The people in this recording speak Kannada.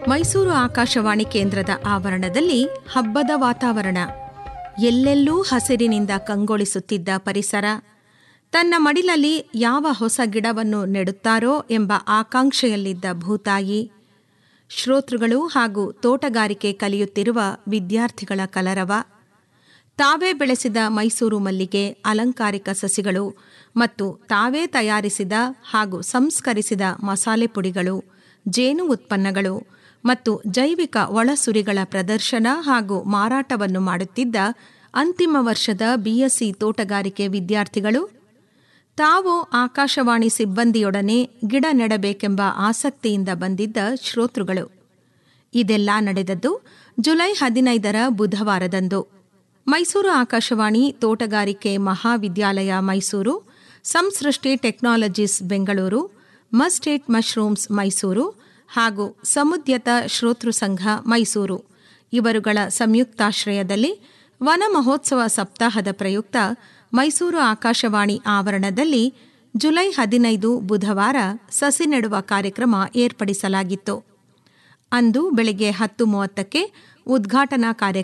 ಮೈಸೂರು ಆಕಾಶವಾಣಿ ಕೇಂದ್ರದ ಆವರಣದಲ್ಲಿ ಹಬ್ಬದ ವಾತಾವರಣ ಎಲ್ಲೆಲ್ಲೂ ಹಸಿರಿನಿಂದ ಕಂಗೊಳಿಸುತ್ತಿದ್ದ ಪರಿಸರ ತನ್ನ ಮಡಿಲಲ್ಲಿ ಯಾವ ಹೊಸ ಗಿಡವನ್ನು ನೆಡುತ್ತಾರೋ ಎಂಬ ಆಕಾಂಕ್ಷೆಯಲ್ಲಿದ್ದ ಭೂತಾಯಿ ಶ್ರೋತೃಗಳು ಹಾಗೂ ತೋಟಗಾರಿಕೆ ಕಲಿಯುತ್ತಿರುವ ವಿದ್ಯಾರ್ಥಿಗಳ ಕಲರವ ತಾವೇ ಬೆಳೆಸಿದ ಮೈಸೂರು ಮಲ್ಲಿಗೆ ಅಲಂಕಾರಿಕ ಸಸಿಗಳು ಮತ್ತು ತಾವೇ ತಯಾರಿಸಿದ ಹಾಗೂ ಸಂಸ್ಕರಿಸಿದ ಮಸಾಲೆ ಪುಡಿಗಳು ಜೇನು ಉತ್ಪನ್ನಗಳು ಮತ್ತು ಜೈವಿಕ ಒಳಸುರಿಗಳ ಪ್ರದರ್ಶನ ಹಾಗೂ ಮಾರಾಟವನ್ನು ಮಾಡುತ್ತಿದ್ದ ಅಂತಿಮ ವರ್ಷದ ಬಿಎಸ್ಸಿ ತೋಟಗಾರಿಕೆ ವಿದ್ಯಾರ್ಥಿಗಳು ತಾವು ಆಕಾಶವಾಣಿ ಸಿಬ್ಬಂದಿಯೊಡನೆ ಗಿಡ ನೆಡಬೇಕೆಂಬ ಆಸಕ್ತಿಯಿಂದ ಬಂದಿದ್ದ ಶ್ರೋತೃಗಳು ಇದೆಲ್ಲ ನಡೆದದ್ದು ಜುಲೈ ಹದಿನೈದರ ಬುಧವಾರದಂದು ಮೈಸೂರು ಆಕಾಶವಾಣಿ ತೋಟಗಾರಿಕೆ ಮಹಾವಿದ್ಯಾಲಯ ಮೈಸೂರು ಸಂಸೃಷ್ಟಿ ಟೆಕ್ನಾಲಜೀಸ್ ಬೆಂಗಳೂರು ಮಸ್ಟೇಟ್ ಮಶ್ರೂಮ್ಸ್ ಮೈಸೂರು ಹಾಗೂ ಸಮುದ್ಯತ ಶ್ರೋತೃ ಸಂಘ ಮೈಸೂರು ಇವರುಗಳ ಸಂಯುಕ್ತಾಶ್ರಯದಲ್ಲಿ ವನ ಮಹೋತ್ಸವ ಸಪ್ತಾಹದ ಪ್ರಯುಕ್ತ ಮೈಸೂರು ಆಕಾಶವಾಣಿ ಆವರಣದಲ್ಲಿ ಜುಲೈ ಹದಿನೈದು ಬುಧವಾರ ಸಸಿ ನೆಡುವ ಕಾರ್ಯಕ್ರಮ ಏರ್ಪಡಿಸಲಾಗಿತ್ತು ಅಂದು ಬೆಳಗ್ಗೆ ಹತ್ತು ಮೂವತ್ತಕ್ಕೆ ಉದ್ಘಾಟನಾ ಕಾರ್ಯಕ್ರಮ